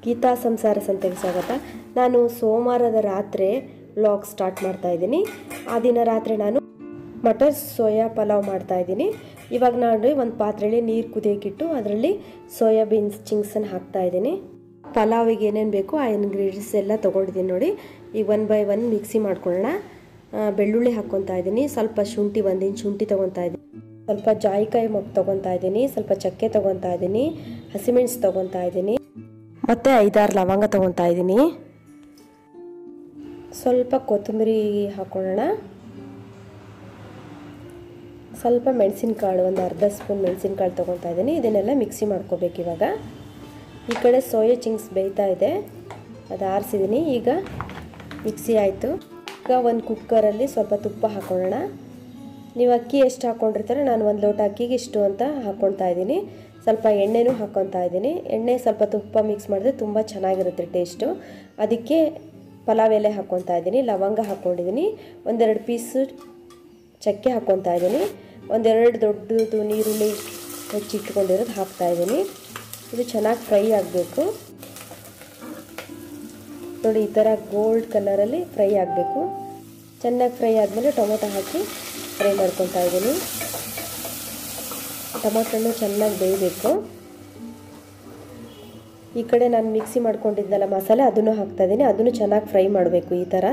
ಗೀತಾ ಸಂಸಾರ ಸಂತೆಗೆ ಸ್ವಾಗತ ನಾನು ಸೋಮವಾರದ ರಾತ್ರಿ ವ್ಲಾಗ್ ಸ್ಟಾರ್ಟ್ ಮಾಡ್ತಾ ಇದ್ದೀನಿ ಆ ದಿನ ರಾತ್ರಿ ನಾನು ಮಟರ್ ಸೋಯಾ ಪಲಾವ್ ಮಾಡ್ತಾ ಇದ್ದೀನಿ ಇವಾಗ ನಾನು ಒಂದು ಪಾತ್ರೆಯಲ್ಲಿ ನೀರು ಕುದಿಯೋಕ್ಕಿಟ್ಟು ಅದರಲ್ಲಿ ಸೋಯಾಬೀನ್ಸ್ ಚಿಂಗ್ಸನ್ನು ಹಾಕ್ತಾ ಇದ್ದೀನಿ ಪಲಾವಿಗೆ ಏನೇನು ಬೇಕು ಆ ಇಂಗ್ರೀಡಿಯೆಂಟ್ಸ್ ಎಲ್ಲ ತೊಗೊಂಡಿದ್ದೀನಿ ನೋಡಿ ಈಗ ಒನ್ ಬೈ ಒನ್ ಮಿಕ್ಸಿ ಮಾಡ್ಕೊಳ್ಳೋಣ ಆ, ಬೆಳ್ಳುಳ್ಳಿ ಹಾಕ್ಕೊತಾ ಇದ್ದೀನಿ ಸ್ವಲ್ಪ ಶುಂಠಿ ಒಂದಿನ ಶುಂಠಿ ತೊಗೊತಾ ಇದ್ದೀನಿ ಸ್ವಲ್ಪ ಜಾಯಿಕಾಯಿ ಮೊಗ್ಗು ತೊಗೊತಾ ಇದ್ದೀನಿ ಸ್ವಲ್ಪ ಚಕ್ಕೆ ತೊಗೊತಾ ಇದ್ದೀನಿ ಹಸಿಮೆಣಸು ತೊಗೊತಾ ಇದ್ದೀನಿ ಮತ್ತು ಐದಾರು ಲವಂಗ ತೊಗೊತಾ ಇದ್ದೀನಿ ಸ್ವಲ್ಪ ಕೊತ್ತಂಬರಿ ಹಾಕೊಳ್ಳೋಣ ಸ್ವಲ್ಪ ಮೆಣಸಿನ್ಕಾಳು ಒಂದು ಅರ್ಧ ಸ್ಪೂನ್ ಮೆಣಸಿನ್ಕಾಳು ತೊಗೊತಾ ಇದ್ದೀನಿ ಇದನ್ನೆಲ್ಲ ಮಿಕ್ಸಿ ಮಾಡ್ಕೋಬೇಕು ಇವಾಗ ಈ ಕಡೆ ಸೋಯಾ ಚಿಂಗ್ಸ್ ಬೇಯ್ತಾ ಇದೆ ಅದು ಆರಿಸಿದ್ದೀನಿ ಈಗ ಮಿಕ್ಸಿ ಆಯಿತು ಈಗ ಒಂದು ಕುಕ್ಕರಲ್ಲಿ ಸ್ವಲ್ಪ ತುಪ್ಪ ಹಾಕೊಳ್ಳೋಣ ನೀವು ಅಕ್ಕಿ ಎಷ್ಟು ಹಾಕ್ಕೊಂಡಿರ್ತಾರೆ ನಾನು ಒಂದು ಲೋಟ ಅಕ್ಕಿಗೆ ಇಷ್ಟು ಅಂತ ಹಾಕ್ಕೊಳ್ತಾ ಇದ್ದೀನಿ ಸ್ವಲ್ಪ ಎಣ್ಣೆನೂ ಹಾಕ್ಕೊತಾ ಇದ್ದೀನಿ ಎಣ್ಣೆ ಸ್ವಲ್ಪ ತುಪ್ಪ ಮಿಕ್ಸ್ ಮಾಡಿದ್ರೆ ತುಂಬ ಚೆನ್ನಾಗಿರುತ್ತೆ ಟೇಸ್ಟು ಅದಕ್ಕೆ ಪಲಾವ್ ಎಲೆ ಹಾಕ್ಕೊತಾ ಇದ್ದೀನಿ ಲವಂಗ ಹಾಕ್ಕೊಂಡಿದ್ದೀನಿ ಒಂದೆರಡು ಪೀಸು ಚಕ್ಕೆ ಹಾಕ್ಕೊತಾ ಇದ್ದೀನಿ ಒಂದೆರಡು ದೊಡ್ಡದು ನೀರುಳ್ಳಿ ಹೆಚ್ಚಿಟ್ಕೊಂಡಿರೋದು ಹಾಕ್ತಾ ಇದ್ದೀನಿ ಇದು ಚೆನ್ನಾಗಿ ಫ್ರೈ ಆಗಬೇಕು ನೋಡಿ ಈ ಥರ ಗೋಲ್ಡ್ ಕಲರಲ್ಲಿ ಫ್ರೈ ಆಗಬೇಕು ಚೆನ್ನಾಗಿ ಫ್ರೈ ಆದಮೇಲೆ ಟೊಮೊಟೊ ಹಾಕಿ ಫ್ರೈ ಮಾಡ್ಕೊತಾ ಇದ್ದೀನಿ ಟೊಮೊಟೊನು ಚೆನ್ನಾಗಿ ಬೇಯಬೇಕು ಈ ಕಡೆ ನಾನು ಮಿಕ್ಸಿ ಮಾಡ್ಕೊಂಡಿದ್ದಲ್ಲ ಮಸಾಲೆ ಅದನ್ನು ಹಾಕ್ತಾ ಇದ್ದೀನಿ ಅದನ್ನು ಚೆನ್ನಾಗಿ ಫ್ರೈ ಮಾಡಬೇಕು ಈ ಥರ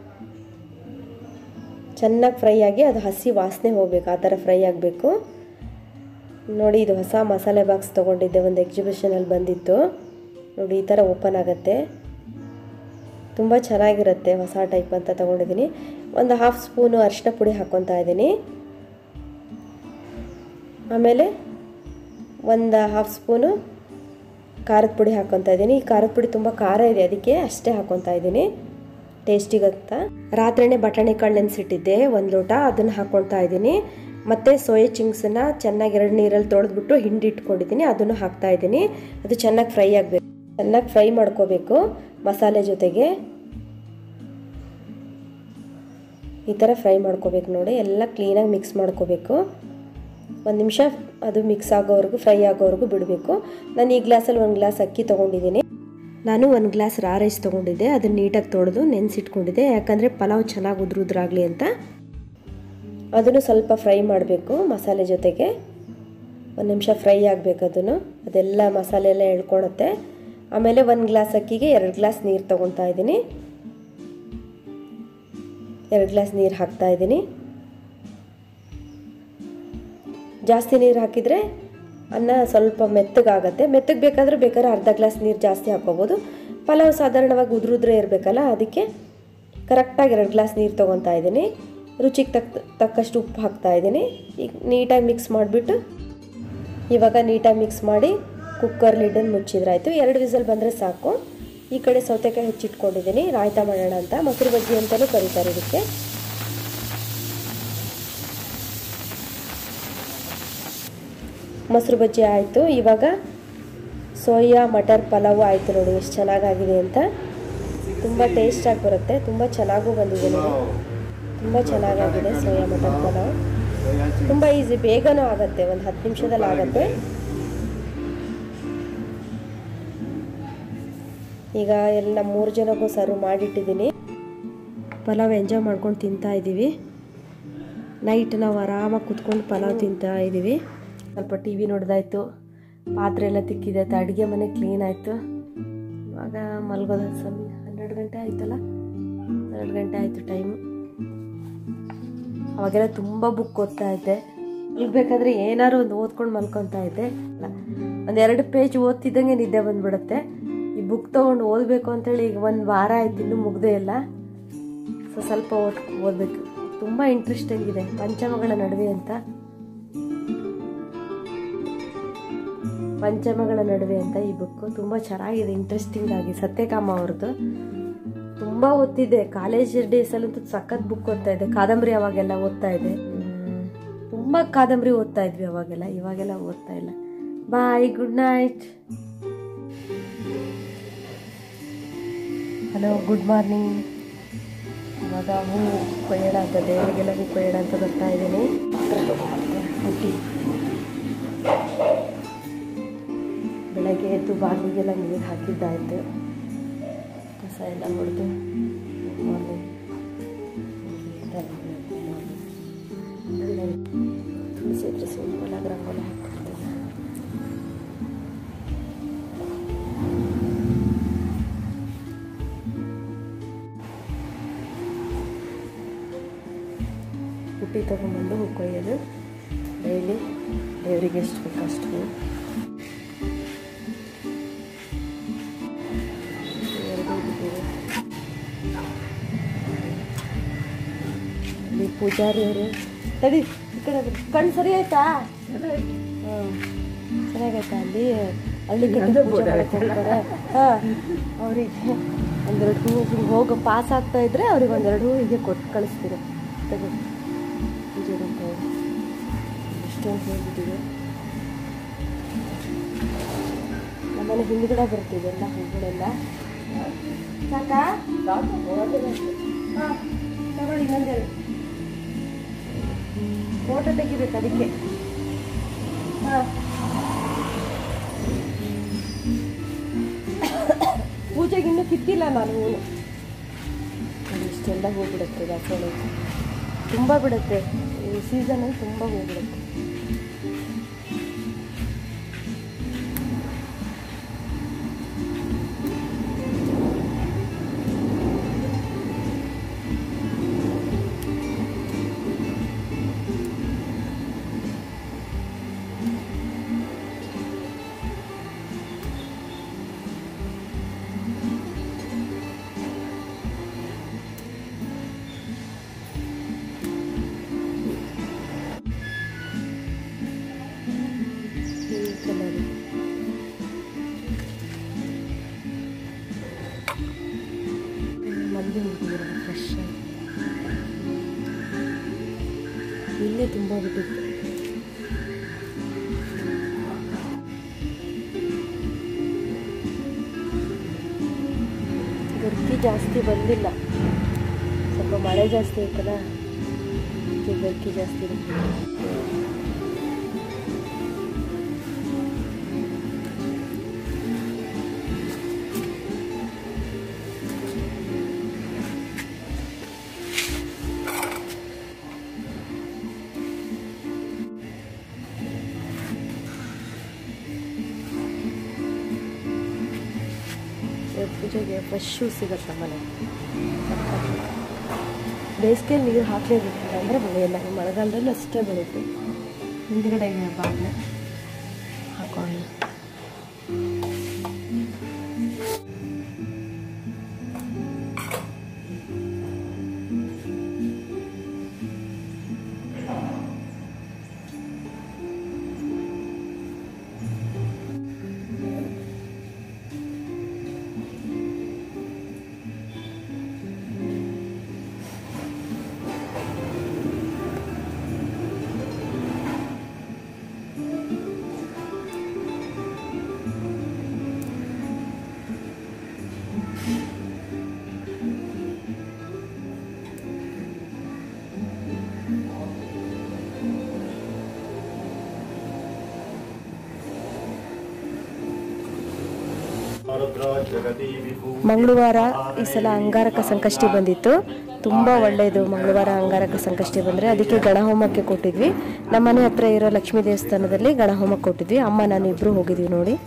ಚೆನ್ನಾಗಿ ಫ್ರೈ ಆಗಿ ಅದು ಹಸಿ ವಾಸನೆ ಹೋಗಬೇಕು ಆ ಥರ ಫ್ರೈ ಆಗಬೇಕು ನೋಡಿ ಇದು ಹೊಸ ಮಸಾಲೆ ಬಾಕ್ಸ್ ತೊಗೊಂಡಿದ್ದೆ ಒಂದು ಎಕ್ಸಿಬಿಷನಲ್ಲಿ ಬಂದಿತ್ತು ನೋಡಿ ಈ ಥರ ಓಪನ್ ಆಗುತ್ತೆ ತುಂಬ ಚೆನ್ನಾಗಿರುತ್ತೆ ಹೊಸ ಟೈಪ್ ಅಂತ ತೊಗೊಂಡಿದ್ದೀನಿ ಒಂದು ಹಾಫ್ ಸ್ಪೂನು ಅರಿಶಿನ ಪುಡಿ ಹಾಕ್ಕೊತಾ ಇದ್ದೀನಿ ಆಮೇಲೆ ಒಂದು ಹಾಫ್ ಸ್ಪೂನು ಖಾರದ ಪುಡಿ ಹಾಕ್ಕೊತಾ ಇದ್ದೀನಿ ಈ ಖಾರದ ಪುಡಿ ತುಂಬ ಖಾರ ಇದೆ ಅದಕ್ಕೆ ಅಷ್ಟೇ ಹಾಕ್ಕೊತಾ ಇದ್ದೀನಿ ಟೇಸ್ಟಿಗಂತ ರಾತ್ರಿನೇ ಬಟಾಣಿ ಕಾಳು ನೆನೆಸಿಟ್ಟಿದ್ದೆ ಒಂದು ಲೋಟ ಅದನ್ನು ಹಾಕ್ಕೊಳ್ತಾ ಇದ್ದೀನಿ ಮತ್ತು ಸೋಯಾ ಚಿಂಗ್ಸನ್ನು ಚೆನ್ನಾಗಿ ಎರಡು ನೀರಲ್ಲಿ ತೊಳೆದ್ಬಿಟ್ಟು ಹಿಂಡಿ ಇಟ್ಕೊಂಡಿದ್ದೀನಿ ಅದನ್ನು ಹಾಕ್ತಾ ಇದ್ದೀನಿ ಅದು ಚೆನ್ನಾಗಿ ಫ್ರೈ ಆಗಬೇಕು ಚೆನ್ನಾಗಿ ಫ್ರೈ ಮಾಡ್ಕೋಬೇಕು ಮಸಾಲೆ ಜೊತೆಗೆ ಈ ಥರ ಫ್ರೈ ಮಾಡ್ಕೋಬೇಕು ನೋಡಿ ಎಲ್ಲ ಕ್ಲೀನಾಗಿ ಮಿಕ್ಸ್ ಮಾಡ್ಕೋಬೇಕು ಒಂದು ನಿಮಿಷ ಅದು ಮಿಕ್ಸ್ ಆಗೋವರೆಗೂ ಫ್ರೈ ಆಗೋವರೆಗೂ ಬಿಡಬೇಕು ನಾನು ಈ ಗ್ಲಾಸಲ್ಲಿ ಒಂದು ಗ್ಲಾಸ್ ಅಕ್ಕಿ ತೊಗೊಂಡಿದ್ದೀನಿ ನಾನು ಒಂದು ಗ್ಲಾಸ್ ರಾ ರೈಸ್ ತೊಗೊಂಡಿದ್ದೆ ಅದನ್ನು ನೀಟಾಗಿ ತೊಳೆದು ನೆನೆಸಿಟ್ಕೊಂಡಿದ್ದೆ ಯಾಕಂದರೆ ಪಲಾವ್ ಚೆನ್ನಾಗಿ ಉದ್ರುದ್ರಾಗಲಿ ಅಂತ ಅದನ್ನು ಸ್ವಲ್ಪ ಫ್ರೈ ಮಾಡಬೇಕು ಮಸಾಲೆ ಜೊತೆಗೆ ಒಂದು ನಿಮಿಷ ಫ್ರೈ ಆಗಬೇಕು ಅದನ್ನು ಅದೆಲ್ಲ ಮಸಾಲೆ ಎಲ್ಲ ಎಳ್ಕೊಳುತ್ತೆ ಆಮೇಲೆ ಒಂದು ಗ್ಲಾಸ್ ಅಕ್ಕಿಗೆ ಎರಡು ಗ್ಲಾಸ್ ನೀರು ತೊಗೊತಾ ಇದ್ದೀನಿ ಎರಡು ಗ್ಲಾಸ್ ನೀರು ಹಾಕ್ತಾ ಇದ್ದೀನಿ ಜಾಸ್ತಿ ನೀರು ಹಾಕಿದರೆ ಅನ್ನ ಸ್ವಲ್ಪ ಮೆತ್ತಗಾಗತ್ತೆ ಮೆತ್ತಗೆ ಬೇಕಾದರೆ ಬೇಕಾದ್ರೆ ಅರ್ಧ ಗ್ಲಾಸ್ ನೀರು ಜಾಸ್ತಿ ಹಾಕ್ಕೋಬೋದು ಪಲಾವ್ ಸಾಧಾರಣವಾಗಿ ಉದುರುದ್ರೆ ಇರಬೇಕಲ್ಲ ಅದಕ್ಕೆ ಕರೆಕ್ಟಾಗಿ ಎರಡು ಗ್ಲಾಸ್ ನೀರು ತೊಗೊತಾ ಇದ್ದೀನಿ ರುಚಿಗೆ ತಕ್ಕ ತಕ್ಕಷ್ಟು ಉಪ್ಪು ಹಾಕ್ತಾ ಇದ್ದೀನಿ ಈಗ ನೀಟಾಗಿ ಮಿಕ್ಸ್ ಮಾಡಿಬಿಟ್ಟು ಇವಾಗ ನೀಟಾಗಿ ಮಿಕ್ಸ್ ಮಾಡಿ ಕುಕ್ಕರ್ ಲಿಡನ್ನು ಮುಚ್ಚಿದ್ರಾಯ್ತು ಎರಡು ವಿಸಲ್ ಬಂದರೆ ಸಾಕು ಈ ಕಡೆ ಸೌತೆಕಾಯಿ ಹೆಚ್ಚಿಟ್ಕೊಂಡಿದ್ದೀನಿ ರಾಯ್ತ ಮಾಡೋಣ ಅಂತ ಮೊಸರು ಬಜ್ಜಿ ಅಂತಲೂ ಕರೀತಾರೆ ಇದಕ್ಕೆ ಮೊಸರು ಬಜ್ಜಿ ಆಯಿತು ಇವಾಗ ಸೋಯಾ ಮಟರ್ ಪಲಾವು ಆಯಿತು ನೋಡಿ ಎಷ್ಟು ಚೆನ್ನಾಗಾಗಿದೆ ಅಂತ ತುಂಬ ಟೇಸ್ಟಾಗಿ ಬರುತ್ತೆ ತುಂಬ ಚೆನ್ನಾಗೂ ಬಂದಿದೆ ನೋಡಿ ತುಂಬ ಚೆನ್ನಾಗಾಗಿದೆ ಸೋಯಾ ಮಟರ್ ಪಲಾವ್ ತುಂಬ ಈಸಿ ಬೇಗನೂ ಆಗುತ್ತೆ ಒಂದು ಹತ್ತು ನಿಮಿಷದಲ್ಲಿ ಆಗುತ್ತೆ ಈಗ ಎಲ್ಲ ಮೂರು ಜನಕ್ಕೂ ಸರ್ವ್ ಮಾಡಿಟ್ಟಿದ್ದೀನಿ ಪಲಾವ್ ಎಂಜಾಯ್ ಮಾಡ್ಕೊಂಡು ತಿಂತಾ ಇದ್ದೀವಿ ನೈಟ್ ನಾವು ಆರಾಮಾಗಿ ಕುತ್ಕೊಂಡು ಪಲಾವ್ ತಿಂತಾ ಇದ್ದೀವಿ ಸ್ವಲ್ಪ ಟಿ ವಿ ನೋಡ್ದಾಯ್ತು ಪಾತ್ರೆ ಎಲ್ಲ ತಿಕ್ಕಿದಾಯ್ತು ಅಡುಗೆ ಮನೆ ಕ್ಲೀನ್ ಆಯಿತು ಇವಾಗ ಮಲ್ಗೋದ ಸಮಯ ಹನ್ನೆರಡು ಗಂಟೆ ಆಯ್ತಲ್ಲ ಹನ್ನೆರಡು ಗಂಟೆ ಆಯಿತು ಟೈಮು ಅವಾಗೆಲ್ಲ ತುಂಬ ಬುಕ್ ಓದ್ತಾ ಇದ್ದೆ ಮಲ್ಗಬೇಕಾದ್ರೆ ಏನಾದ್ರು ಒಂದು ಓದ್ಕೊಂಡು ಮಲ್ಕೊತಾ ಇದ್ದೆ ಒಂದು ಎರಡು ಪೇಜ್ ಓದ್ತಿದ್ದಂಗೆ ನಿದ್ದೆ ಬಂದ್ಬಿಡುತ್ತೆ ಈ ಬುಕ್ ತೊಗೊಂಡು ಓದಬೇಕು ಅಂತೇಳಿ ಈಗ ಒಂದು ವಾರ ಆಯ್ತು ಇನ್ನೂ ಮುಗ್ದೇ ಇಲ್ಲ ಸೊ ಸ್ವಲ್ಪ ಓದ್ ಓದಬೇಕು ತುಂಬ ಇಂಟ್ರೆಸ್ಟಿಂಗ್ ಇದೆ ಪಂಚಮಗಳ ನಡುವೆ ಅಂತ ಪಂಚಮಗಳ ನಡುವೆ ಅಂತ ಈ ಬುಕ್ಕು ತುಂಬ ಚೆನ್ನಾಗಿದೆ ಇಂಟ್ರೆಸ್ಟಿಂಗ್ ಆಗಿ ಸತ್ಯಕಾಮ ಅವ್ರದ್ದು ತುಂಬ ಓದ್ತಿದ್ದೆ ಕಾಲೇಜ್ ಡೇಸಲ್ಲಂತೂ ಸಖತ್ ಬುಕ್ ಓದ್ತಾ ಇದ್ದೆ ಕಾದಂಬರಿ ಅವಾಗೆಲ್ಲ ಓದ್ತಾ ಇದ್ದೆ ತುಂಬ ಕಾದಂಬರಿ ಓದ್ತಾ ಇದ್ವಿ ಅವಾಗೆಲ್ಲ ಇವಾಗೆಲ್ಲ ಓದ್ತಾ ಇಲ್ಲ bye good night hello good morning ಇವಾಗ ಹೂ ಕೊಯ್ಯೋಣ ಅಂತ ದೇವರಿಗೆಲ್ಲ ಹೂ ಕೊಯ್ಯೋಣ ಅಂತ ಬರ್ತಾ ಇದ್ದೀನಿ ಹುಟ್ಟಿ ಬೆಳಗ್ಗೆ ಎದ್ದು ಬಾಗಿಲಿಗೆಲ್ಲ ನೀರು ಹಾಕಿದ್ದಾಯಿತು ಕಸ ಎಲ್ಲ ಹೊಡೆದು ಮಾರ್ನಿಂಗ್ ತುಳಸಿ ಹತ್ರ ಸಿಂಪಲಾಗಿ ರಂಗೋಲಿ ಹಾಕ್ತಿರ್ತೀನಿ ಪುಟ್ಟಿ ತೊಗೊಂಬಂದು ಹೂ ಕೊಯ್ಯೋದು ಡೈಲಿ ದೇವರಿಗೆ ಎಷ್ಟು ಬೇಕು ಅಷ್ಟು ಹೂ ಎರಡು ಬಿಟ್ಟಿದೆ ಅಲ್ಲಿ ಪೂಜಾರಿ ಅವರು ತಡಿ ಈ ಕಡೆ ಬರ್ರಿ. ಕಣ್ಣು ಸರಿ ಆಯ್ತಾ ಹಾಂ ಚೆನ್ನಾಗೈತಾ ಅಲ್ಲಿ ಅಲ್ಲಿ ಕಡೆ ಪೂಜೆ ಮಾಡಕ್ಕೆ ಹೋಗ್ತಾರೆ ಹಾಂ ಅವರಿಗೆ ಒಂದೆರಡು ಹೂ ಹಿಂಗೆ ಹೋಗಿ ಪಾಸ್ ಆಗ್ತಾ ಇದ್ರೆ ಅವ್ರಿಗೆ ಒಂದೆರಡು ಹೂ ಹೀಗೆ ಕೊಟ್ಟು ಕಳಿಸ್ತೀರ ತಗೋ ಪೂಜೆ ಬರ್ತಾ ಇದೆ ಇಷ್ಟೊಂದು ಹೋಗ್ಬಿಟ್ಟಿದೆ ನಮ್ಮನೆ ಹಿಂದ್ಗಡೆ ಬರ್ತಿದೆ ಎಲ್ಲ ಹೂಗಳೆಲ್ಲ ಸಾಕಾ ಹಾಂ ತಗೊಳ್ಳಿ ಇನ್ನೊಂದೆರಡು ಫೋಟೋ ತೆಗಿಬೇಕು ಅದಕ್ಕೆ ಹಾಂ ಪೂಜೆಗೆ ಇನ್ನೂ ಕಿತ್ತಿಲ್ಲ ನಾನು ಹೂವು ನೋಡಿ ಇಷ್ಟೆಲ್ಲ ಹೂ ಬಿಡುತ್ತೆ ದಾಸವಾಳ ತುಂಬ ಬಿಡುತ್ತೆ ಈ ಸೀಸನಲ್ಲಿ ತುಂಬ ಹೂ ಬಿಡುತ್ತೆ ಈ ಕಲರ್ ಮಂದಿ ಹುಡುಗಿರೋ ಫ್ರೆಶ್ ಇಲ್ಲೇ ತುಂಬ ಬಿಟ್ಟಿತ್ತು ಗರ್ಕಿ ಜಾಸ್ತಿ ಬಂದಿಲ್ಲ ಸ್ವಲ್ಪ ಮಳೆ ಜಾಸ್ತಿ ಐತಲ್ಲ ಅದಕ್ಕೆ ಗರ್ಕಿ ಜಾಸ್ತಿ ಇರುತ್ತೆ ಇವತ್ತು ಪೂಜೆಗೆ ಫ್ರೆಶ್ಶು ಸಿಗುತ್ತೆ ಮನೆ ಬೇಸಿಗೆಯಲ್ಲಿ ನೀರು ಹಾಕಲೇಬೇಕು ಅಂದರೆ ಬೆಳೆಯಲ್ಲ ಈ ಮಳೆಗಾಲದಲ್ಲಿ ಅಷ್ಟೇ ಬೆಳೆಯುತ್ತೆ ಹಿಂದ್ಗಡೆಗೆ ಬಾಗಿಲು ಹಾಕೊಂಡು ಮಂಗಳವಾರ ಈ ಸಲ ಅಂಗಾರಕ ಸಂಕಷ್ಟಿ ಬಂದಿತ್ತು ತುಂಬ ಒಳ್ಳೆಯದು ಮಂಗಳವಾರ ಅಂಗಾರಕ ಸಂಕಷ್ಟಿ ಬಂದರೆ ಅದಕ್ಕೆ ಗಣಹೋಮಕ್ಕೆ ಕೊಟ್ಟಿದ್ವಿ ನಮ್ಮ ಮನೆ ಹತ್ರ ಇರೋ ಲಕ್ಷ್ಮೀ ದೇವಸ್ಥಾನದಲ್ಲಿ ಗಣಹೋಮಕ್ಕೆ ಕೊಟ್ಟಿದ್ವಿ ಅಮ್ಮ ನಾನು ಇಬ್ಬರು ಹೋಗಿದ್ವಿ ನೋಡಿ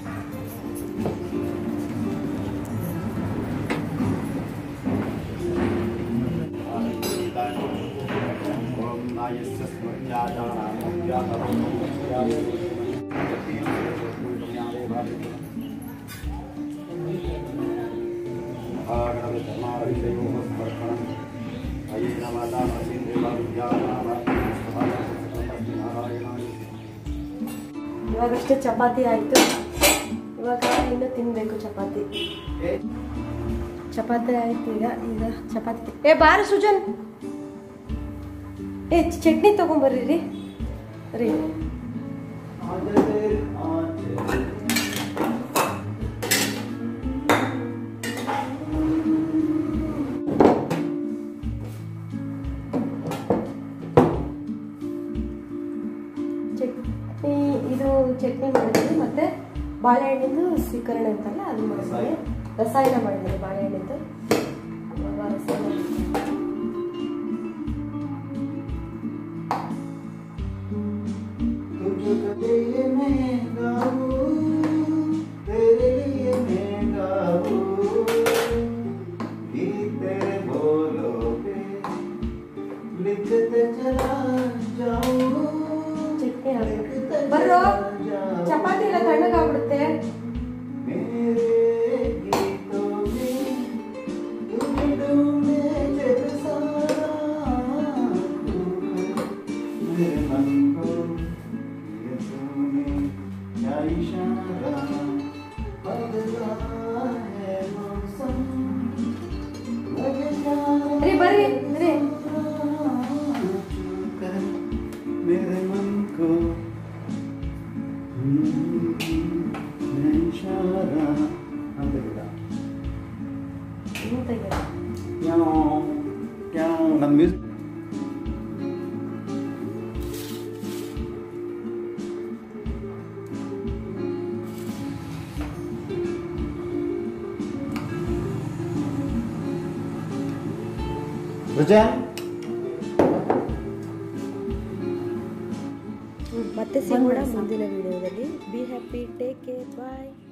ಇವಾಗಷ್ಟೇ ಚಪಾತಿ ಆಯಿತು ಇವಾಗ ಇನ್ನು ತಿನ್ನಬೇಕು ಚಪಾತಿ ಚಪಾತಿ ಆಯ್ತು ಈಗ ಈಗ ಚಪಾತಿ ತಿ- ಏ ಬಾರ ಸುಜನ್ ಏ ಚಟ್ನಿ ತೊಗೊಂಬರ್ರಿ ರೀ ರೀ ಚಟ್ನಿ ಇದು ಚಟ್ನಿ ಮಾಡಿದ್ವಿ ಮತ್ತು ಬಾಳೆಹಣ್ಣಿಂದು ಸ್ವೀಕರಣೆ ಅಂತಲ್ಲ ಅದು ಮಾಡಿದ್ದೀನಿ ರಸಾಯನ ಮಾಡಿದ್ದೀನಿ ಬಾಳೆಹಣ್ಣಿಂದು ಇವಾಗ ರಸಾಯನ तुझको लिए मैं गाऊं तेरे लिए मैं गाऊं गीत तेरे बोलों पे लिखते चला जाऊं ಚಟ್ನಿ ಹಾಕ್ಬೇಕು लिखते ಬರ್ರೋ चला जाऊं। ಚಪಾತಿ ಎಲ್ಲ ತಣ್ಣಗಾಗ್ಬಿಡುತ್ತೆ मेरे गीतों में तुम ढूंढे जैसा मेरे मन को ये तूने क्या इशारा बदला है मौसम लगे ರೀ ಬರ್ರಿ ರೀ छूकर मेरे मन को मैं इशारा ಅಂತ ಗಿಡ ಹಿಂಗ್ ತೆಗೀರಿ. ಕ್ಯಾವ್ ಕ್ಯಾವ್ ನನ್ನ ಮ್ಯೂಸಿಕ್ ರುಜಾ ಮತ್ತೆ ಸಿಗೋಣ ಮುಂದಿನ ವಿಡಿಯೋದಲ್ಲಿ be happy take care bye